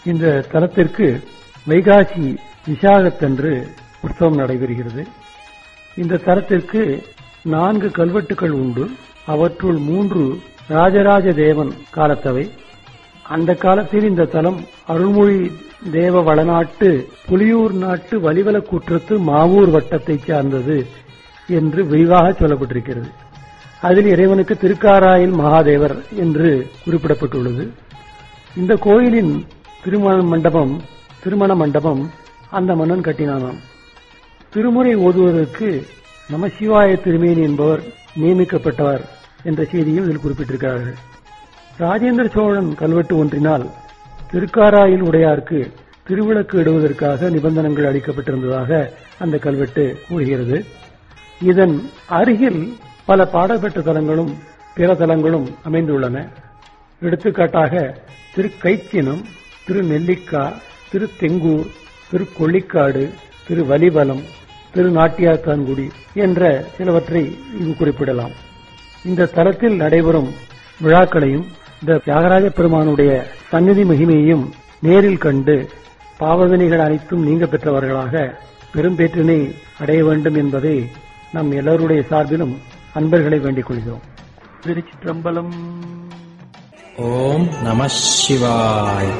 இந்த தலத்திற்கு வைகாசி விசாகத்தன்று உற்சவம் நடைபெறுகிறது இந்த தலத்திற்கு நான்கு கல்வெட்டுகள் உண்டு அவற்றுள் மூன்று ராஜராஜ தேவன் காலத்தவை அந்த காலத்தில் இந்த தலம் அருள்மொழி தேவ வளநாட்டு புலியூர் நாட்டு வலிவல கூற்றத்து மாவூர் வட்டத்தைச் சார்ந்தது என்று விரிவாக சொல்லப்பட்டிருக்கிறது அதில் இறைவனுக்கு திருக்காராயில் மகாதேவர் என்று குறிப்பிடப்பட்டுள்ளது இந்த கோயிலின் திருமண மண்டபம் திருமண மண்டபம் அந்த மன்னன் கட்டினானாம் திருமுறை ஓதுவதற்கு நமசிவாய திருமேனி என்பவர் நியமிக்கப்பட்டவர் என்ற செய்தியும் இதில் குறிப்பிட்டிருக்கிறார்கள் ராஜேந்திர சோழன் கல்வெட்டு ஒன்றினால் திருக்காராயில் உடையாருக்கு திருவிளக்கு இடுவதற்காக நிபந்தனைகள் அளிக்கப்பட்டிருந்ததாக அந்த கல்வெட்டு கூறுகிறது இதன் அருகில் பல பாடல்பெற்ற தலங்களும் பிற தலங்களும் அமைந்துள்ளன எடுத்துக்காட்டாக திரு கைச்சினம் திரு நெல்லிக்கா திரு தெங்கூர் திரு கொள்ளிக்காடு திரு வலிபலம் திரு நாட்டியாத்தான்குடி என்ற சிலவற்றை இங்கு குறிப்பிடலாம் இந்த தலத்தில் நடைபெறும் விழாக்களையும் இந்த தியாகராஜ பெருமானுடைய சந்நிதி மகிமையையும் நேரில் கண்டு பாவவினைகள் அனைத்தும் நீங்க பெற்றவர்களாக பெரும்பேற்றினை அடைய வேண்டும் என்பதை நம் எல்லோருடைய சார்பிலும் அன்பர்களை வேண்டிக் கொள்கிறோம் திருச்சிற்றம்பலம் ஓம் நம சிவாய்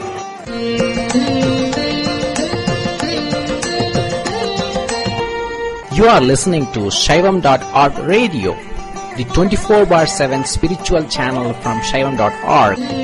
You are listening to Shaivam.org radio, the 24 bar 7 spiritual channel from Shaivam.org.